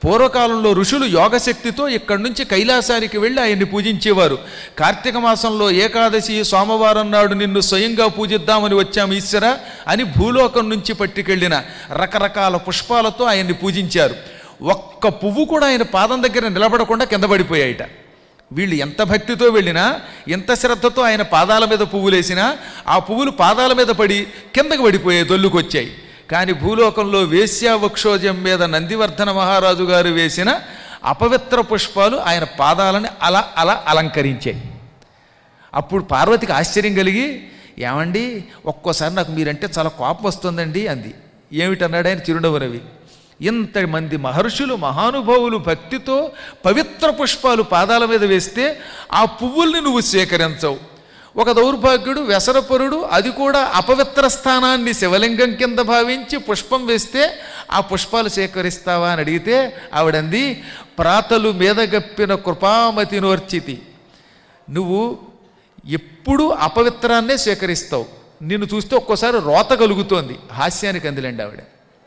పూర్వకాలంలో ఋషులు యోగశక్తితో ఇక్కడి నుంచి కైలాసానికి వెళ్ళి ఆయన్ని పూజించేవారు కార్తీక మాసంలో ఏకాదశి సోమవారం నాడు నిన్ను స్వయంగా పూజిద్దామని వచ్చాము ఈశ్వర అని భూలోకం నుంచి పట్టుకెళ్ళిన రకరకాల పుష్పాలతో ఆయన్ని పూజించారు ఒక్క పువ్వు కూడా ఆయన పాదం దగ్గర నిలబడకుండా కింద పడిపోయాయిట వీళ్ళు ఎంత భక్తితో వెళ్ళినా ఎంత శ్రద్ధతో ఆయన పాదాల మీద పువ్వులేసినా ఆ పువ్వులు పాదాల మీద పడి కిందకి పడిపోయాయి దొల్లుకొచ్చాయి కానీ భూలోకంలో వేశ్యావక్షోజం మీద నందివర్ధన మహారాజు గారు వేసిన అపవిత్ర పుష్పాలు ఆయన పాదాలని అలా అలా అలంకరించాయి అప్పుడు పార్వతికి ఆశ్చర్యం కలిగి ఏమండి ఒక్కోసారి నాకు మీరంటే చాలా కోపం వస్తుందండి అంది ఏమిటన్నాడు ఆయన చిరునవ్వు రవి ఇంతమంది మహర్షులు మహానుభావులు భక్తితో పవిత్ర పుష్పాలు పాదాల మీద వేస్తే ఆ పువ్వుల్ని నువ్వు స్వీకరించవు ఒక దౌర్భాగ్యుడు వ్యసనపరుడు అది కూడా అపవిత్ర స్థానాన్ని శివలింగం కింద భావించి పుష్పం వేస్తే ఆ పుష్పాలు సేకరిస్తావా అని అడిగితే ఆవిడంది ప్రాతలు మీదగప్పిన కృపామతి నోర్చితి నువ్వు ఎప్పుడూ అపవిత్రాన్నే స్వీకరిస్తావు నిన్ను చూస్తే ఒక్కోసారి రోత కలుగుతోంది హాస్యానికి అందిలేండి ఆవిడ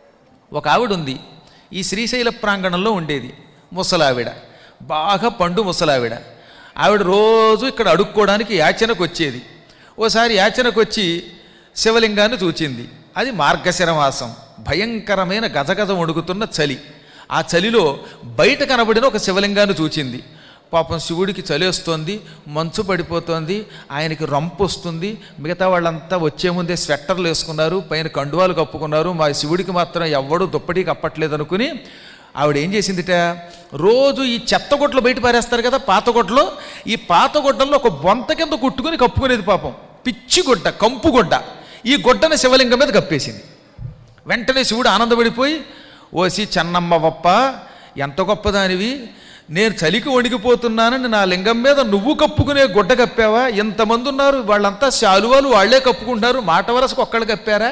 ఒక ఆవిడ ఉంది ఈ శ్రీశైల ప్రాంగణంలో ఉండేది ముసలావిడ బాగా పండు ముసలావిడ ఆవిడ రోజు ఇక్కడ అడుక్కోవడానికి యాచనకు వచ్చేది ఓసారి యాచనకు వచ్చి శివలింగాన్ని చూచింది అది మార్గశిర మాసం భయంకరమైన గజగజ వణుకుతున్న చలి ఆ చలిలో బయట కనబడిన ఒక శివలింగాన్ని చూచింది పాపం శివుడికి చలేస్తోంది మంచు పడిపోతోంది ఆయనకి రంపు వస్తుంది మిగతా వాళ్ళంతా వచ్చే ముందే స్వెట్టర్లు వేసుకున్నారు పైన కండువాలు కప్పుకున్నారు మా శివుడికి మాత్రం ఎవ్వడూ దుప్పటి కప్పట్లేదు అనుకుని ఆవిడ ఏం చేసిందిట రోజు ఈ చెత్త గుడ్లు బయట పారేస్తారు కదా పాత గుడ్డలో ఈ పాత గుడ్డల్లో ఒక బొంత కింద కుట్టుకుని కప్పుకునేది పాపం పిచ్చి గుడ్డ కంపు గుడ్డ ఈ గుడ్డని శివలింగం మీద కప్పేసింది వెంటనే శివుడు ఆనందపడిపోయి ఓసి చెన్నమ్మ వప్ప ఎంత గొప్పదానివి నేను చలికి వణికిపోతున్నానని నా లింగం మీద నువ్వు కప్పుకునే గుడ్డ కప్పావా ఇంతమంది ఉన్నారు వాళ్ళంతా శాలువాలు వాళ్లే కప్పుకుంటున్నారు మాట వరసకు ఒక్కళ్ళు కప్పారా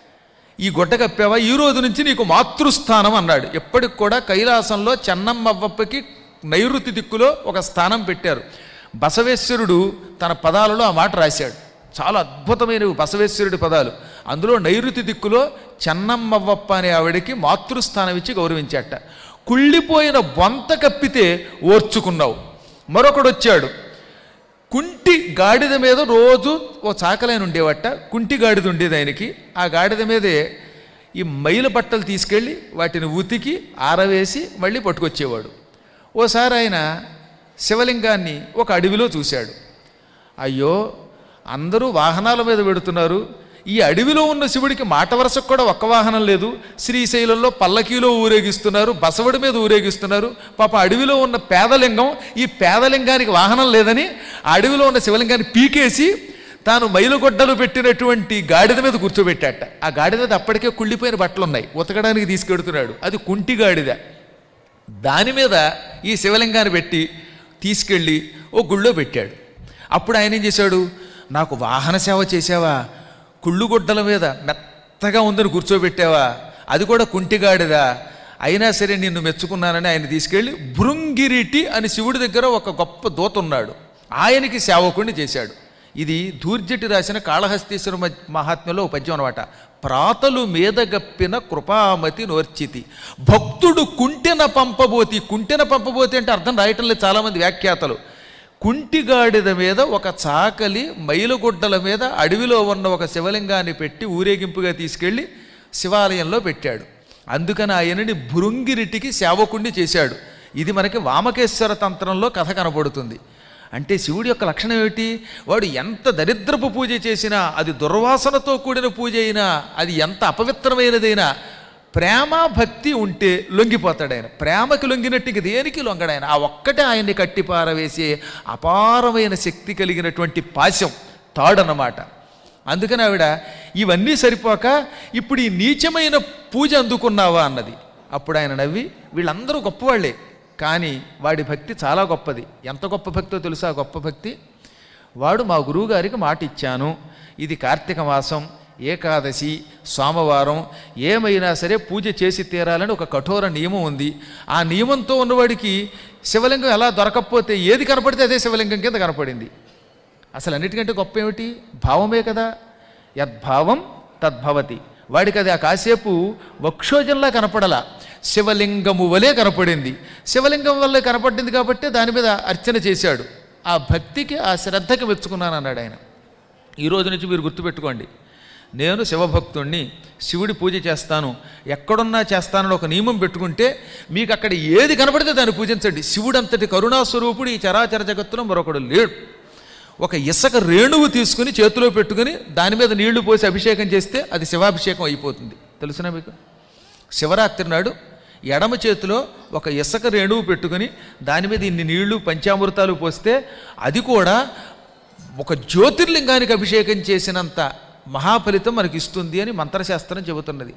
ఈ గుడ్డ కప్పావా ఈ రోజు నుంచి నీకు మాతృస్థానం అన్నాడు ఎప్పటికి కూడా కైలాసంలో చెన్నమ్మవ్వప్పకి నైరుతి దిక్కులో ఒక స్థానం పెట్టారు బసవేశ్వరుడు తన పదాలలో ఆ మాట రాశాడు చాలా అద్భుతమైనవి బసవేశ్వరుడి పదాలు అందులో నైరుతి దిక్కులో చెన్నమ్మవ్వప్ప అనే ఆవిడకి మాతృస్థానం ఇచ్చి గౌరవించాట కుళ్ళిపోయిన బొంత కప్పితే ఓర్చుకున్నావు మరొకడు వచ్చాడు కుంటి గాడిద మీద రోజు ఓ చాకలైన ఉండేవట కుంటి గాడిద ఉండేది ఆయనకి ఆ గాడిద మీదే ఈ మైల బట్టలు తీసుకెళ్ళి వాటిని ఉతికి ఆరవేసి మళ్ళీ పట్టుకొచ్చేవాడు ఓసారి ఆయన శివలింగాన్ని ఒక అడవిలో చూశాడు అయ్యో అందరూ వాహనాల మీద పెడుతున్నారు ఈ అడవిలో ఉన్న శివుడికి మాట వరసకు కూడా ఒక్క వాహనం లేదు శ్రీశైలంలో పల్లకీలో ఊరేగిస్తున్నారు బసవడి మీద ఊరేగిస్తున్నారు పాప అడవిలో ఉన్న పేదలింగం ఈ పేదలింగానికి వాహనం లేదని ఆ అడవిలో ఉన్న శివలింగాన్ని పీకేసి తాను మైలుగొడ్డలు పెట్టినటువంటి గాడిద మీద కూర్చోబెట్టాట ఆ గాడిద మీద అప్పటికే కుళ్ళిపోయిన బట్టలు ఉన్నాయి ఉతకడానికి తీసుకెడుతున్నాడు అది కుంటి గాడిద దాని మీద ఈ శివలింగాన్ని పెట్టి తీసుకెళ్ళి ఓ గుళ్ళో పెట్టాడు అప్పుడు ఆయన ఏం చేశాడు నాకు వాహన సేవ చేసావా కుళ్ళుగుడ్డల మీద మెత్తగా ఉందని కూర్చోబెట్టావా అది కూడా కుంటిగాడిదా అయినా సరే నిన్ను మెచ్చుకున్నానని ఆయన తీసుకెళ్ళి భృంగిరిటి అని శివుడి దగ్గర ఒక గొప్ప దూత ఉన్నాడు ఆయనకి సేవకుడిని చేశాడు ఇది దూర్జటి రాసిన కాళహస్తీశ్వర మ- మహాత్మ్యంలో ఒక పద్యం అనమాట ప్రాతలు మీదగప్పిన కృపామతి నోర్చితి భక్తుడు కుంటెన పంపబోతి కుంటెన పంపబోతి అంటే అర్థం రాయటం లేదు చాలామంది వ్యాఖ్యాతలు కుంటిగాడిద మీద ఒక చాకలి మైలుగుడ్డల మీద అడవిలో ఉన్న ఒక శివలింగాన్ని పెట్టి ఊరేగింపుగా తీసుకెళ్ళి శివాలయంలో పెట్టాడు అందుకని ఆయనని భృంగిరిటికి సేవకుణ్ణి చేశాడు ఇది మనకి వామకేశ్వర తంత్రంలో కథ కనబడుతుంది అంటే శివుడి యొక్క లక్షణం ఏమిటి వాడు ఎంత దరిద్రపు పూజ చేసినా అది దుర్వాసనతో కూడిన పూజ అయినా అది ఎంత అపవిత్రమైనదైనా ప్రేమ భక్తి ఉంటే లొంగిపోతాడు ఆయన ప్రేమకి లొంగినట్టు ఇంక దేనికి లొంగడు ఆయన ఆ ఒక్కటే ఆయన్ని కట్టిపారవేసే అపారమైన శక్తి కలిగినటువంటి పాశం తాడనమాట అందుకని ఆవిడ ఇవన్నీ సరిపోక ఇప్పుడు ఈ నీచమైన పూజ అందుకున్నావా అన్నది అప్పుడు ఆయన నవ్వి వీళ్ళందరూ గొప్పవాళ్లే కానీ వాడి భక్తి చాలా గొప్పది ఎంత గొప్ప భక్తో తెలుసా గొప్ప భక్తి వాడు మా గురువుగారికి మాట ఇచ్చాను ఇది కార్తీక మాసం ఏకాదశి సోమవారం ఏమైనా సరే పూజ చేసి తీరాలని ఒక కఠోర నియమం ఉంది ఆ నియమంతో ఉన్నవాడికి శివలింగం ఎలా దొరకకపోతే ఏది కనపడితే అదే శివలింగం కింద కనపడింది అసలు అన్నిటికంటే గొప్ప ఏమిటి భావమే కదా యద్భావం తద్భవతి వాడికి అది ఆ కాసేపు వక్షోజంలా కనపడలా శివలింగము వలె కనపడింది శివలింగం వల్లే కనపడింది కాబట్టి దాని మీద అర్చన చేశాడు ఆ భక్తికి ఆ శ్రద్ధకి మెచ్చుకున్నాను అన్నాడు ఆయన ఈ రోజు నుంచి మీరు గుర్తుపెట్టుకోండి నేను శివభక్తుణ్ణి శివుడి పూజ చేస్తాను ఎక్కడున్నా చేస్తానని ఒక నియమం పెట్టుకుంటే మీకు అక్కడ ఏది కనపడితే దాన్ని పూజించండి శివుడు అంతటి కరుణాస్వరూపుడు ఈ చరాచర జగత్తులో మరొకడు లేడు ఒక ఇసక రేణువు తీసుకుని చేతిలో పెట్టుకుని దాని మీద నీళ్లు పోసి అభిషేకం చేస్తే అది శివాభిషేకం అయిపోతుంది తెలుసునా మీకు శివరాత్రి నాడు ఎడమ చేతిలో ఒక ఇసక రేణువు పెట్టుకుని దాని మీద ఇన్ని నీళ్లు పంచామృతాలు పోస్తే అది కూడా ఒక జ్యోతిర్లింగానికి అభిషేకం చేసినంత మహాఫలితం మనకి ఇస్తుంది అని మంత్రశాస్త్రం చెబుతున్నది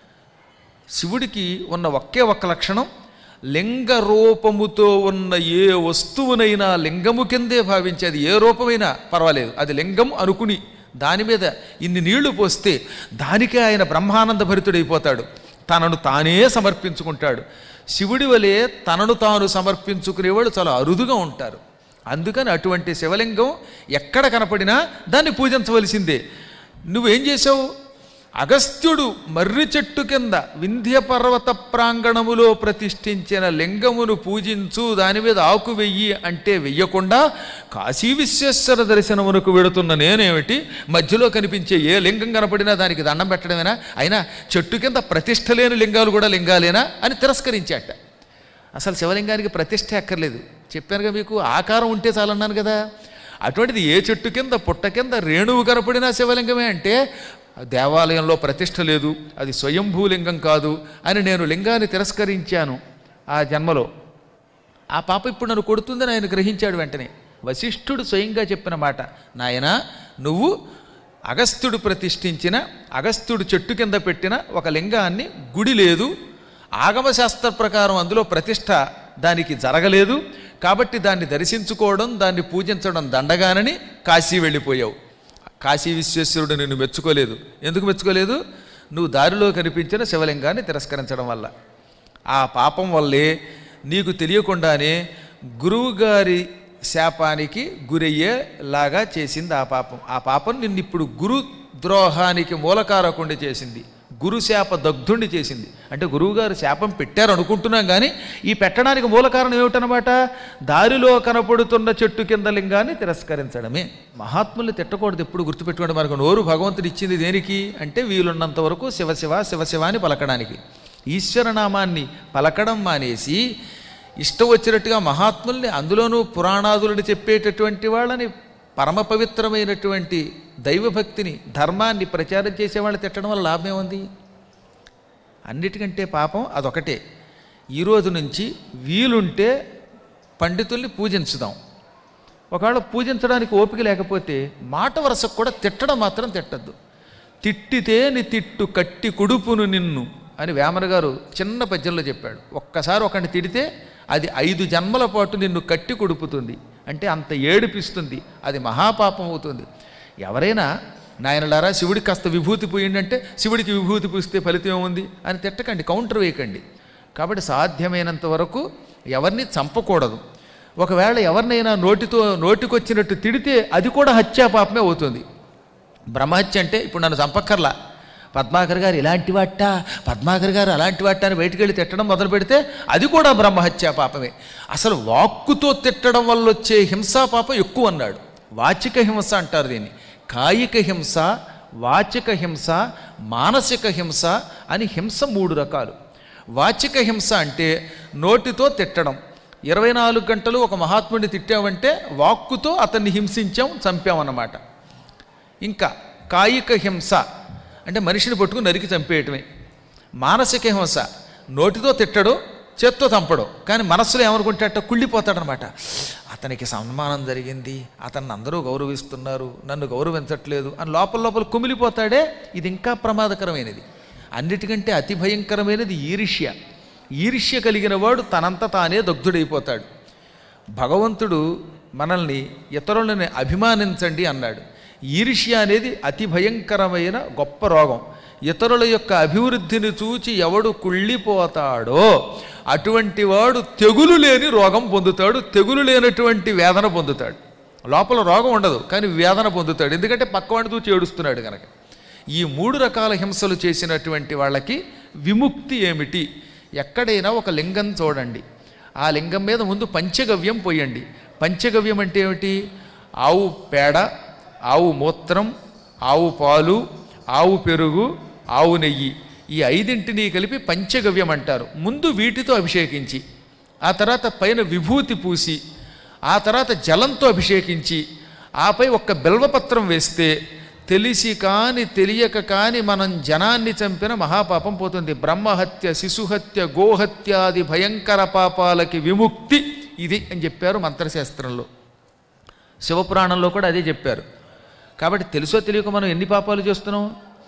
శివుడికి ఉన్న ఒకే ఒక్క లక్షణం లింగ రూపముతో ఉన్న ఏ వస్తువునైనా లింగము కిందే భావించేది ఏ రూపమైనా పర్వాలేదు అది లింగం అనుకుని దాని మీద ఇన్ని నీళ్లు పోస్తే దానికే ఆయన బ్రహ్మానంద భరితుడైపోతాడు తనను తానే సమర్పించుకుంటాడు శివుడి వలె తనను తాను సమర్పించుకునేవాళ్ళు చాలా అరుదుగా ఉంటారు అందుకని అటువంటి శివలింగం ఎక్కడ కనపడినా దాన్ని పూజించవలసిందే నువ్వేం చేసావు అగస్త్యుడు మర్రి చెట్టు కింద వింధ్య పర్వత ప్రాంగణములో ప్రతిష్ఠించిన లింగమును పూజించు దాని మీద ఆకు వెయ్యి అంటే వెయ్యకుండా కాశీ విశ్వేశ్వర దర్శనమునకు వెడుతున్న నేనేమిటి మధ్యలో కనిపించే ఏ లింగం కనపడినా దానికి దండం పెట్టడమేనా అయినా చెట్టు కింద ప్రతిష్ఠ లేని లింగాలు కూడా లింగాలేనా అని తిరస్కరించాట అసలు శివలింగానికి ప్రతిష్ఠ అక్కర్లేదు చెప్పానుగా మీకు ఆకారం ఉంటే చాలన్నాను కదా అటువంటిది ఏ చెట్టు కింద పుట్ట కింద రేణువు కనపడినా శివలింగమే అంటే దేవాలయంలో ప్రతిష్ఠ లేదు అది స్వయంభూలింగం కాదు అని నేను లింగాన్ని తిరస్కరించాను ఆ జన్మలో ఆ పాప ఇప్పుడు నన్ను కొడుతుందని ఆయన గ్రహించాడు వెంటనే వశిష్ఠుడు స్వయంగా చెప్పిన మాట నాయనా నువ్వు అగస్త్యుడు ప్రతిష్ఠించిన అగస్త్యుడు చెట్టు కింద పెట్టిన ఒక లింగాన్ని గుడి లేదు ఆగమశాస్త్ర ప్రకారం అందులో ప్రతిష్ఠ దానికి జరగలేదు కాబట్టి దాన్ని దర్శించుకోవడం దాన్ని పూజించడం దండగానని కాశీ వెళ్ళిపోయావు కాశీ విశ్వేశ్వరుడు నిన్ను మెచ్చుకోలేదు ఎందుకు మెచ్చుకోలేదు నువ్వు దారిలో కనిపించిన శివలింగాన్ని తిరస్కరించడం వల్ల ఆ పాపం వల్లే నీకు తెలియకుండానే గురువుగారి శాపానికి గురయ్యేలాగా చేసింది ఆ పాపం ఆ పాపం నిన్ను ఇప్పుడు గురు ద్రోహానికి మూలకారకుండా చేసింది గురు శాప దగ్ధుణ్ణి చేసింది అంటే గురువుగారు శాపం పెట్టారు అనుకుంటున్నాం కానీ ఈ పెట్టడానికి మూల కారణం ఏమిటనమాట దారిలో కనపడుతున్న చెట్టు కింద లింగాన్ని తిరస్కరించడమే మహాత్ముల్ని తిట్టకూడదు ఎప్పుడు గుర్తుపెట్టుకోండి మనకు నోరు భగవంతుడు ఇచ్చింది దేనికి అంటే వీలున్నంత వరకు శివశివ శివశివ అని పలకడానికి ఈశ్వరనామాన్ని పలకడం మానేసి ఇష్టం వచ్చినట్టుగా మహాత్ముల్ని అందులోనూ పురాణాదులని చెప్పేటటువంటి వాళ్ళని పరమ పవిత్రమైనటువంటి దైవభక్తిని ధర్మాన్ని ప్రచారం చేసే వాళ్ళు తిట్టడం వల్ల లాభం ఏముంది అన్నిటికంటే పాపం అదొకటే ఈ రోజు నుంచి వీలుంటే పండితుల్ని పూజించుదాం ఒకవేళ పూజించడానికి ఓపిక లేకపోతే మాట వరసకు కూడా తిట్టడం మాత్రం తిట్టద్దు తిట్టితే ని తిట్టు కట్టి కుడుపును నిన్ను అని వేమన గారు చిన్న పద్యంలో చెప్పాడు ఒక్కసారి ఒకరిని తిడితే అది ఐదు జన్మల పాటు నిన్ను కట్టి కొడుపుతుంది అంటే అంత ఏడిపిస్తుంది అది మహాపాపం అవుతుంది ఎవరైనా నాయనలారా శివుడికి కాస్త విభూతి పోయిందంటే శివుడికి విభూతి పూస్తే ఫలితం ఏముంది అని తిట్టకండి కౌంటర్ వేయకండి కాబట్టి సాధ్యమైనంత వరకు ఎవరిని చంపకూడదు ఒకవేళ ఎవరినైనా నోటితో నోటికొచ్చినట్టు తిడితే అది కూడా హత్యా పాపమే అవుతుంది బ్రహ్మహత్య అంటే ఇప్పుడు నన్ను చంపక్కర్లా పద్మాకర్ గారు ఇలాంటి వాట పద్మాకర్ గారు అలాంటి వాట అని బయటికి వెళ్ళి తిట్టడం మొదలు పెడితే అది కూడా బ్రహ్మహత్య పాపమే అసలు వాక్కుతో తిట్టడం వల్ల వచ్చే హింసా పాపం ఎక్కువ అన్నాడు వాచిక హింస అంటారు దీన్ని కాయిక హింస వాచిక హింస మానసిక హింస అని హింస మూడు రకాలు వాచిక హింస అంటే నోటితో తిట్టడం ఇరవై నాలుగు గంటలు ఒక మహాత్ముడిని తిట్టామంటే వాక్కుతో అతన్ని హింసించాం చంపామన్నమాట ఇంకా కాయిక హింస అంటే మనిషిని పట్టుకుని నరికి చంపేయటమే మానసిక హింస నోటితో తిట్టడు చేత్తో చంపడు కానీ మనస్సులో ఏమనుకుంటాట కుళ్ళిపోతాడనమాట అతనికి సన్మానం జరిగింది అతన్ని అందరూ గౌరవిస్తున్నారు నన్ను గౌరవించట్లేదు అని లోపల లోపల కుమిలిపోతాడే ఇది ఇంకా ప్రమాదకరమైనది అన్నిటికంటే అతి భయంకరమైనది ఈర్ష్య ఈర్ష్య కలిగిన వాడు తనంత తానే దగ్ధుడైపోతాడు భగవంతుడు మనల్ని ఇతరులని అభిమానించండి అన్నాడు ఈర్ష్య అనేది అతి భయంకరమైన గొప్ప రోగం ఇతరుల యొక్క అభివృద్ధిని చూచి ఎవడు కుళ్ళిపోతాడో అటువంటి వాడు తెగులు లేని రోగం పొందుతాడు తెగులు లేనటువంటి వేదన పొందుతాడు లోపల రోగం ఉండదు కానీ వేదన పొందుతాడు ఎందుకంటే పక్కవాడిని చూచి ఏడుస్తున్నాడు కనుక ఈ మూడు రకాల హింసలు చేసినటువంటి వాళ్ళకి విముక్తి ఏమిటి ఎక్కడైనా ఒక లింగం చూడండి ఆ లింగం మీద ముందు పంచగవ్యం పోయండి పంచగవ్యం అంటే ఏమిటి ఆవు పేడ ఆవు మూత్రం ఆవు పాలు ఆవు పెరుగు ఆవు నెయ్యి ఈ ఐదింటిని కలిపి పంచగవ్యం అంటారు ముందు వీటితో అభిషేకించి ఆ తర్వాత పైన విభూతి పూసి ఆ తర్వాత జలంతో అభిషేకించి ఆపై ఒక్క బిల్వపత్రం వేస్తే తెలిసి కాని తెలియక కాని మనం జనాన్ని చంపిన మహాపాపం పోతుంది బ్రహ్మహత్య శిశుహత్య గోహత్యాది భయంకర పాపాలకి విముక్తి ఇది అని చెప్పారు మంత్రశాస్త్రంలో శివపురాణంలో కూడా అదే చెప్పారు కాబట్టి తెలుసో తెలియక మనం ఎన్ని పాపాలు చేస్తున్నాం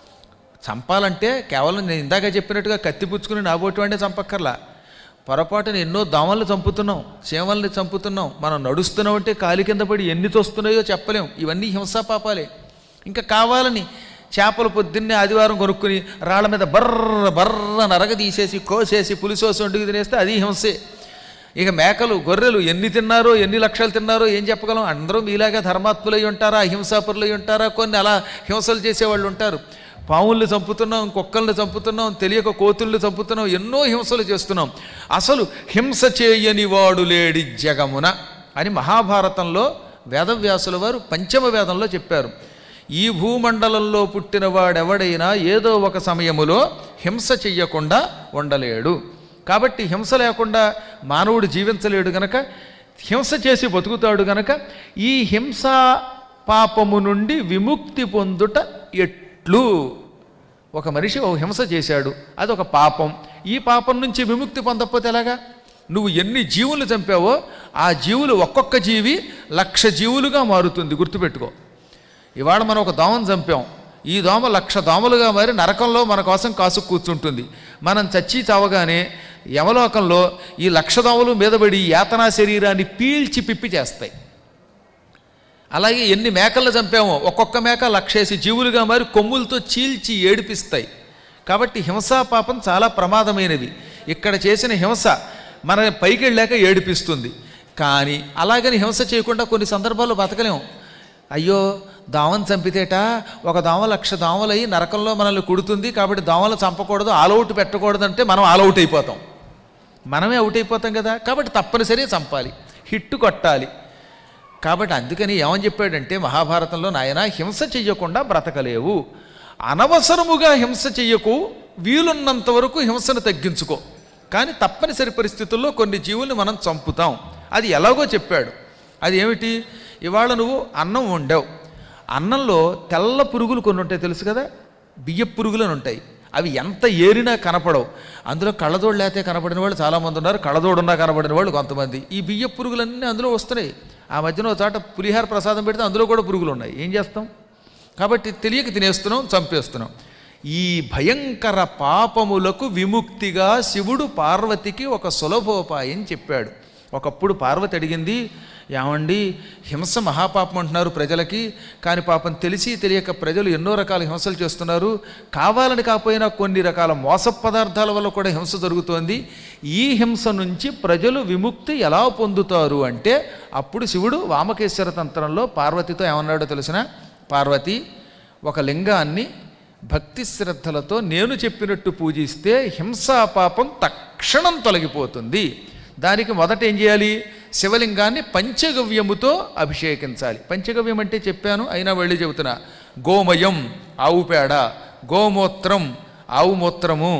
చంపాలంటే కేవలం నేను ఇందాక చెప్పినట్టుగా కత్తి పుచ్చుకుని నాబోటి వాడినే చంపక్కర్లా పొరపాటున ఎన్నో దోమల్ని చంపుతున్నాం చీమల్ని చంపుతున్నాం మనం నడుస్తున్నాం అంటే కాలి కింద పడి ఎన్ని తోస్తున్నాయో చెప్పలేం ఇవన్నీ హింసా పాపాలే ఇంకా కావాలని చేపలు పొద్దున్నే ఆదివారం కొనుక్కుని రాళ్ళ మీద బర్ర బర్ర నరగ తీసేసి కోసేసి పులిసోసి వండుకు తినేస్తే అది హింసే ఇక మేకలు గొర్రెలు ఎన్ని తిన్నారో ఎన్ని లక్షలు తిన్నారో ఏం చెప్పగలం అందరూ మీలాగా ధర్మాత్ములై ఉంటారా అహింసాపురులై ఉంటారా కొన్ని అలా హింసలు చేసేవాళ్ళు ఉంటారు పావుల్ని చంపుతున్నాం కుక్కల్ని చంపుతున్నాం తెలియక కోతుల్ని చంపుతున్నాం ఎన్నో హింసలు చేస్తున్నాం అసలు హింస చేయని వాడు లేడి జగమున అని మహాభారతంలో వేదవ్యాసుల వారు పంచమ వేదంలో చెప్పారు ఈ భూమండలంలో పుట్టిన వాడెవడైనా ఏదో ఒక సమయములో హింస చెయ్యకుండా ఉండలేడు కాబట్టి హింస లేకుండా మానవుడు జీవించలేడు గనక హింస చేసి బతుకుతాడు గనక ఈ హింసా పాపము నుండి విముక్తి పొందుట ఎట్లు ఒక మనిషి ఒక హింస చేశాడు అది ఒక పాపం ఈ పాపం నుంచి విముక్తి పొందకపోతే ఎలాగా నువ్వు ఎన్ని జీవులు చంపావో ఆ జీవులు ఒక్కొక్క జీవి లక్ష జీవులుగా మారుతుంది గుర్తుపెట్టుకో ఇవాళ మనం ఒక దోమను చంపాం ఈ దోమ లక్ష దోమలుగా మారి నరకంలో మన కోసం కాసు కూర్చుంటుంది మనం చచ్చి చావగానే యమలోకంలో ఈ లక్ష దోమలు మీదబడి యాతనా శరీరాన్ని పీల్చి పిప్పి చేస్తాయి అలాగే ఎన్ని మేకలను చంపామో ఒక్కొక్క మేక లక్షేసి జీవులుగా మారి కొమ్ములతో చీల్చి ఏడిపిస్తాయి కాబట్టి హింసా పాపం చాలా ప్రమాదమైనది ఇక్కడ చేసిన హింస మన పైకి వెళ్ళాక ఏడిపిస్తుంది కానీ అలాగని హింస చేయకుండా కొన్ని సందర్భాల్లో బతకలేం అయ్యో దోమను చంపితేట ఒక దోమ లక్ష దోమలయ్యి నరకంలో మనల్ని కుడుతుంది కాబట్టి దోమలు చంపకూడదు ఆల్అవుట్ పెట్టకూడదు అంటే మనం ఆల్అవుట్ అయిపోతాం మనమే అవుట్ అయిపోతాం కదా కాబట్టి తప్పనిసరిగా చంపాలి హిట్టు కొట్టాలి కాబట్టి అందుకని ఏమని చెప్పాడంటే మహాభారతంలో నాయన హింస చెయ్యకుండా బ్రతకలేవు అనవసరముగా హింస చెయ్యకు వీలున్నంత వరకు హింసను తగ్గించుకో కానీ తప్పనిసరి పరిస్థితుల్లో కొన్ని జీవుల్ని మనం చంపుతాం అది ఎలాగో చెప్పాడు అది ఏమిటి ఇవాళ నువ్వు అన్నం వండావు అన్నంలో తెల్ల పురుగులు కొన్ని ఉంటాయి తెలుసు కదా బియ్య పురుగులు అని ఉంటాయి అవి ఎంత ఏరినా కనపడవు అందులో కళ్ళజోడు లేతే కనపడిన వాళ్ళు చాలామంది ఉన్నారు కళ్ళజోడున్నా కనపడిన వాళ్ళు కొంతమంది ఈ బియ్య పురుగులన్నీ అందులో వస్తున్నాయి ఆ మధ్యన ఒక చోట పులిహార ప్రసాదం పెడితే అందులో కూడా పురుగులు ఉన్నాయి ఏం చేస్తాం కాబట్టి తెలియక తినేస్తున్నాం చంపేస్తున్నాం ఈ భయంకర పాపములకు విముక్తిగా శివుడు పార్వతికి ఒక సులభోపాయం చెప్పాడు ఒకప్పుడు పార్వతి అడిగింది ఏమండి హింస మహాపాపం అంటున్నారు ప్రజలకి కానీ పాపం తెలిసి తెలియక ప్రజలు ఎన్నో రకాల హింసలు చేస్తున్నారు కావాలని కాకపోయినా కొన్ని రకాల మోస పదార్థాల వల్ల కూడా హింస జరుగుతోంది ఈ హింస నుంచి ప్రజలు విముక్తి ఎలా పొందుతారు అంటే అప్పుడు శివుడు వామకేశ్వర తంత్రంలో పార్వతితో ఏమన్నాడో తెలిసిన పార్వతి ఒక లింగాన్ని భక్తి శ్రద్ధలతో నేను చెప్పినట్టు పూజిస్తే హింసా పాపం తక్షణం తొలగిపోతుంది దానికి మొదట ఏం చేయాలి శివలింగాన్ని పంచగవ్యముతో అభిషేకించాలి పంచగవ్యం అంటే చెప్పాను అయినా వెళ్ళి చెబుతున్నా గోమయం ఆవు పేడ గోమూత్రం ఆవు మూత్రము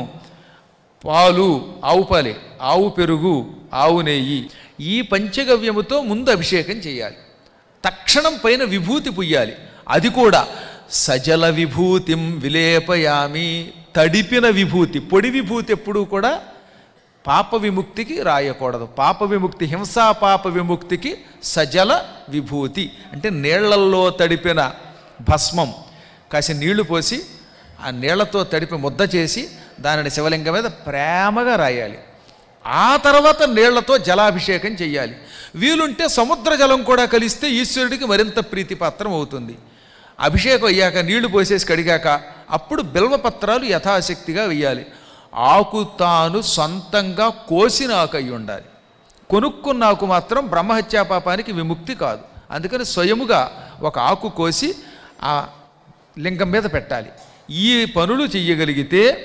పాలు ఆవు పాలే ఆవు పెరుగు ఆవు నెయ్యి ఈ పంచగవ్యముతో ముందు అభిషేకం చేయాలి తక్షణం పైన విభూతి పుయ్యాలి అది కూడా సజల విభూతిం విలేపయామి తడిపిన విభూతి పొడి విభూతి ఎప్పుడూ కూడా పాప విముక్తికి రాయకూడదు పాప విముక్తి హింసా పాప విముక్తికి సజల విభూతి అంటే నీళ్లల్లో తడిపిన భస్మం కాసి నీళ్లు పోసి ఆ నీళ్లతో తడిపి ముద్ద చేసి దానిని శివలింగం మీద ప్రేమగా రాయాలి ఆ తర్వాత నీళ్లతో జలాభిషేకం చెయ్యాలి వీలుంటే సముద్ర జలం కూడా కలిస్తే ఈశ్వరుడికి మరింత ప్రీతిపాత్రం అవుతుంది అభిషేకం అయ్యాక నీళ్లు పోసేసి కడిగాక అప్పుడు బిల్వపత్రాలు యథాశక్తిగా వెయ్యాలి ఆకు తాను సొంతంగా కోసిన ఆకు అయి ఉండాలి కొనుక్కున్న ఆకు మాత్రం బ్రహ్మహత్యా పాపానికి విముక్తి కాదు అందుకని స్వయముగా ఒక ఆకు కోసి ఆ లింగం మీద పెట్టాలి ఈ పనులు చెయ్యగలిగితే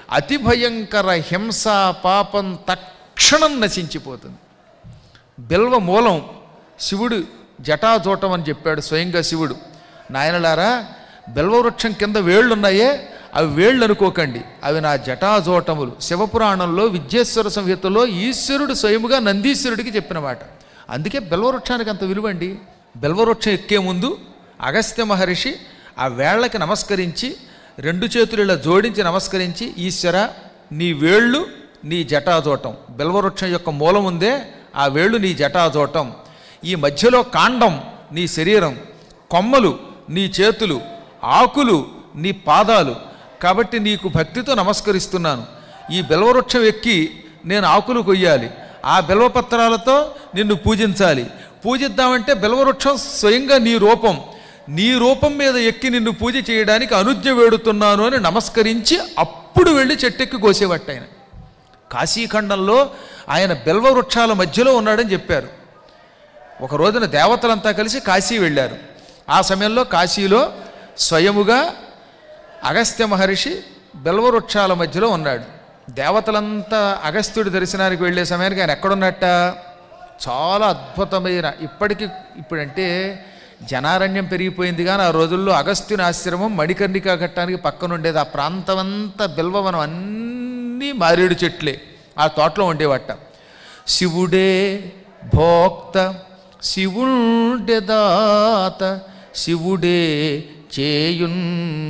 అతి భయంకర హింస పాపం తక్షణం నశించిపోతుంది బిల్వ మూలం శివుడు జటాజోటం అని చెప్పాడు స్వయంగా శివుడు నాయనలారా బిల్వవృక్షం కింద వేళ్ళున్నాయే అవి వేళ్ళు అనుకోకండి అవి నా జటాజోటములు శివపురాణంలో విద్యేశ్వర సంహితలో ఈశ్వరుడు స్వయముగా నందీశ్వరుడికి చెప్పిన మాట అందుకే బిల్వవృక్షానికి అంత విలువండి బిల్వవృక్షం ఎక్కే ముందు అగస్త్య మహర్షి ఆ వేళ్ళకి నమస్కరించి రెండు చేతులు ఇలా జోడించి నమస్కరించి ఈశ్వర నీ వేళ్ళు నీ జటాజోటం బిల్వవృక్షం యొక్క మూలం ఉందే ఆ వేళ్ళు నీ జటాజోటం ఈ మధ్యలో కాండం నీ శరీరం కొమ్మలు నీ చేతులు ఆకులు నీ పాదాలు కాబట్టి నీకు భక్తితో నమస్కరిస్తున్నాను ఈ బిల్వవృక్షం ఎక్కి నేను ఆకులు కొయ్యాలి ఆ బిల్వపత్రాలతో నిన్ను పూజించాలి పూజిద్దామంటే బిల్వవృక్షం స్వయంగా నీ రూపం నీ రూపం మీద ఎక్కి నిన్ను పూజ చేయడానికి అనుజ్ఞ వేడుతున్నాను అని నమస్కరించి అప్పుడు వెళ్ళి చెట్టెక్కి కోసేవట్ట ఆయన కాశీఖండంలో ఆయన బిల్వ వృక్షాల మధ్యలో ఉన్నాడని చెప్పారు ఒక రోజున దేవతలంతా కలిసి కాశీ వెళ్ళారు ఆ సమయంలో కాశీలో స్వయముగా అగస్త్య మహర్షి బిల్వవృక్షాల మధ్యలో ఉన్నాడు దేవతలంతా అగస్త్యుడి దర్శనానికి వెళ్ళే సమయానికి ఆయన ఎక్కడున్నట్ట చాలా అద్భుతమైన ఇప్పటికి ఇప్పుడంటే జనారణ్యం పెరిగిపోయింది కానీ ఆ రోజుల్లో అగస్త్యుని ఆశ్రమం మణికర్ణికా ఘట్టానికి పక్కన ఉండేది ఆ ప్రాంతమంతా బిల్వవనం అన్నీ మారేడు చెట్లే ఆ తోటలో ఉండేవట శివుడే భోక్త శివుడే దాత శివుడే చేయున్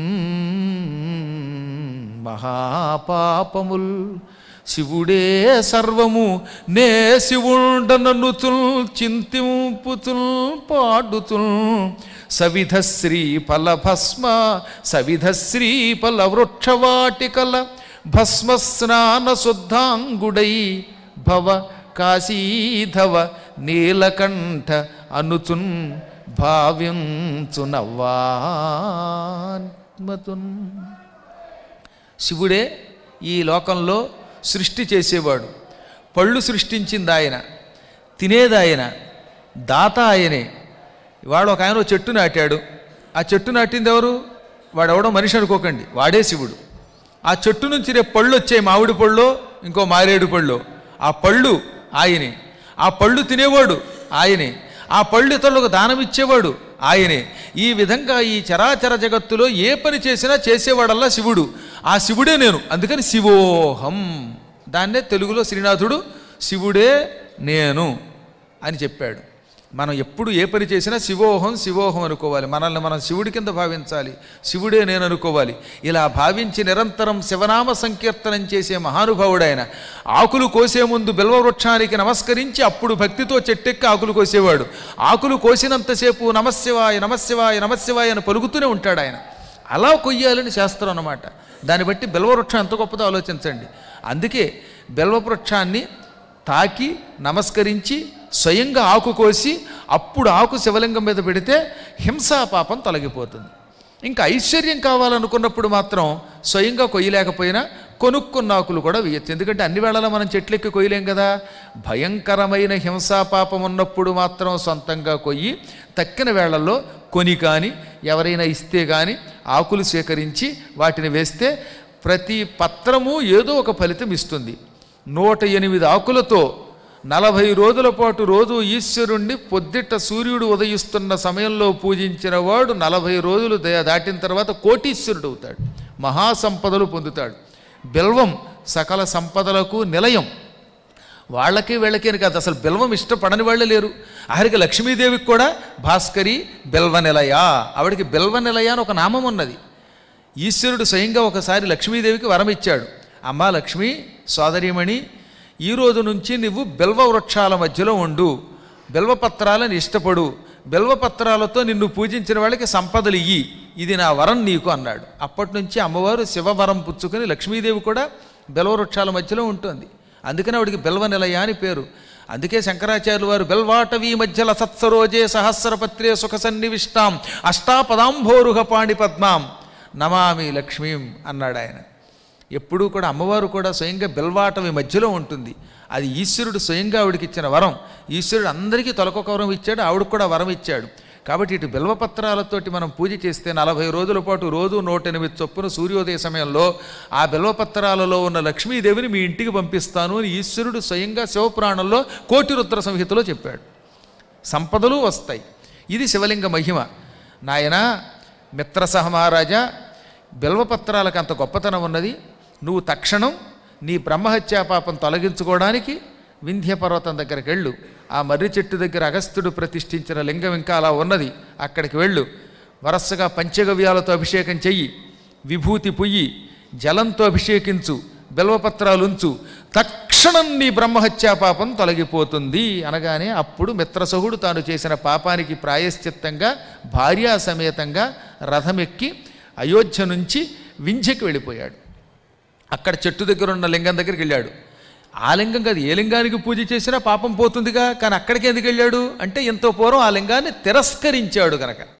మహాపాపముల్ శివుడే సర్వము నే శివుండననుతుల్ చింతింపుతుల్ పాడుతుల్ సవిధ శ్రీ ఫల భస్మ సవిధ శ్రీ ఫల వృక్షవాటికల భస్మ స్నాన శుద్ధాంగుడై భవ కాశీధవ నీలకంఠ అనుచున్ భావ్యంచునవ్వాత్మతున్ శివుడే ఈ లోకంలో సృష్టి చేసేవాడు పళ్ళు సృష్టించింది ఆయన తినేది ఆయన దాత ఆయనే వాడు ఒక ఆయన ఓ చెట్టు నాటాడు ఆ చెట్టు నాటింది ఎవరు వాడెవడో మనిషి అనుకోకండి వాడే శివుడు ఆ చెట్టు నుంచి రేపు పళ్ళు వచ్చాయి మామిడి పళ్ళు ఇంకో మారేడు పళ్ళు ఆ పళ్ళు ఆయనే ఆ పళ్ళు తినేవాడు ఆయనే ఆ పళ్ళు ఇతరులకు దానం ఇచ్చేవాడు ఆయనే ఈ విధంగా ఈ చరాచర జగత్తులో ఏ పని చేసినా చేసేవాడల్లా శివుడు ఆ శివుడే నేను అందుకని శివోహం దాన్నే తెలుగులో శ్రీనాథుడు శివుడే నేను అని చెప్పాడు మనం ఎప్పుడు ఏ పని చేసినా శివోహం శివోహం అనుకోవాలి మనల్ని మనం శివుడి కింద భావించాలి శివుడే నేను అనుకోవాలి ఇలా భావించి నిరంతరం శివనామ సంకీర్తనం చేసే మహానుభావుడు ఆయన ఆకులు కోసే ముందు బిల్వవృక్షానికి నమస్కరించి అప్పుడు భక్తితో చెట్టెక్కి ఆకులు కోసేవాడు ఆకులు కోసినంతసేపు నమశివాయ నమశివాయ నమశివాయ అని పలుకుతూనే ఉంటాడు ఆయన అలా కొయ్యాలని శాస్త్రం అన్నమాట దాన్ని బట్టి బిల్వవృక్షం ఎంత గొప్పదో ఆలోచించండి అందుకే బిల్వవృక్షాన్ని తాకి నమస్కరించి స్వయంగా ఆకు కోసి అప్పుడు ఆకు శివలింగం మీద పెడితే హింసా పాపం తొలగిపోతుంది ఇంకా ఐశ్వర్యం కావాలనుకున్నప్పుడు మాత్రం స్వయంగా కొయ్యలేకపోయినా కొనుక్కున్న ఆకులు కూడా వేయచ్చు ఎందుకంటే అన్ని వేళలా మనం చెట్లెక్కి కొయ్యలేం కదా భయంకరమైన హింసా పాపం ఉన్నప్పుడు మాత్రం సొంతంగా కొయ్యి తక్కిన వేళల్లో కొని కానీ ఎవరైనా ఇస్తే కానీ ఆకులు స్వీకరించి వాటిని వేస్తే ప్రతి పత్రము ఏదో ఒక ఫలితం ఇస్తుంది నూట ఎనిమిది ఆకులతో నలభై రోజుల పాటు రోజు ఈశ్వరుణ్ణి పొద్దుట సూర్యుడు ఉదయిస్తున్న సమయంలో పూజించిన వాడు నలభై రోజులు దా- దాటిన తర్వాత కోటీశ్వరుడు అవుతాడు మహాసంపదలు పొందుతాడు బిల్వం సకల సంపదలకు నిలయం వాళ్ళకి వీళ్ళకి అని కాదు అసలు బిల్వం ఇష్టపడని వాళ్ళే లేరు ఆఖరికి లక్ష్మీదేవికి కూడా భాస్కరి బిల్వ నిలయ ఆవిడికి బిల్వ నిలయ అని ఒక నామం ఉన్నది ఈశ్వరుడు స్వయంగా ఒకసారి లక్ష్మీదేవికి వరం ఇచ్చాడు అమ్మా లక్ష్మి సోదరీమణి ఈ రోజు నుంచి నువ్వు బిల్వ వృక్షాల మధ్యలో ఉండు బిల్వపత్రాలను ఇష్టపడు బిల్వపత్రాలతో నిన్ను పూజించిన వాళ్ళకి సంపదలు ఇయ్యి ఇది నా వరం నీకు అన్నాడు అప్పటి నుంచి అమ్మవారు శివవరం పుచ్చుకొని లక్ష్మీదేవి కూడా బిల్వవృక్షాల మధ్యలో ఉంటుంది అందుకని ఆవిడికి బిల్వ నిలయ అని పేరు అందుకే శంకరాచార్యులు వారు బెల్వాటవీ మధ్యల సత్సరోజే సహస్రపత్రే సుఖ సన్నివిష్టాం అష్టాపదాంభోరుహ పాణి పద్మాం నమామి లక్ష్మీం అన్నాడు ఆయన ఎప్పుడూ కూడా అమ్మవారు కూడా స్వయంగా బెల్వాటవి మధ్యలో ఉంటుంది అది ఈశ్వరుడు స్వయంగా ఆవిడకి ఇచ్చిన వరం ఈశ్వరుడు అందరికీ తొలకొక వరం ఇచ్చాడు ఆవిడకు కూడా వరం ఇచ్చాడు కాబట్టి ఇటు బిల్వపత్రాలతోటి మనం పూజ చేస్తే నలభై రోజుల పాటు రోజు నూట ఎనిమిది చొప్పున సూర్యోదయ సమయంలో ఆ బిల్వపత్రాలలో ఉన్న లక్ష్మీదేవిని మీ ఇంటికి పంపిస్తాను అని ఈశ్వరుడు స్వయంగా శివపురాణంలో కోటి రుద్ర సంహితలో చెప్పాడు సంపదలు వస్తాయి ఇది శివలింగ మహిమ నాయన మిత్రసహ మహారాజా బిల్వపత్రాలకు అంత గొప్పతనం ఉన్నది నువ్వు తక్షణం నీ బ్రహ్మహత్యా పాపం తొలగించుకోవడానికి వింధ్య పర్వతం దగ్గరికి వెళ్ళు ఆ మర్రి చెట్టు దగ్గర అగస్త్యుడు ప్రతిష్ఠించిన లింగం ఇంకా అలా ఉన్నది అక్కడికి వెళ్ళు వరసగా పంచగవ్యాలతో అభిషేకం చెయ్యి విభూతి పుయ్యి జలంతో అభిషేకించు బిల్వపత్రాలు ఉంచు తక్షణం నీ బ్రహ్మహత్యా పాపం తొలగిపోతుంది అనగానే అప్పుడు మిత్రసహుడు తాను చేసిన పాపానికి ప్రాయశ్చిత్తంగా భార్యా సమేతంగా రథమెక్కి అయోధ్య నుంచి వింధ్యకి వెళ్ళిపోయాడు అక్కడ చెట్టు దగ్గర ఉన్న లింగం దగ్గరికి వెళ్ళాడు ఆ లింగం కాదు ఏ లింగానికి పూజ చేసినా పాపం పోతుందిగా కానీ అక్కడికి ఎందుకు వెళ్ళాడు అంటే ఎంతో పూర్వం ఆ లింగాన్ని తిరస్కరించాడు కనుక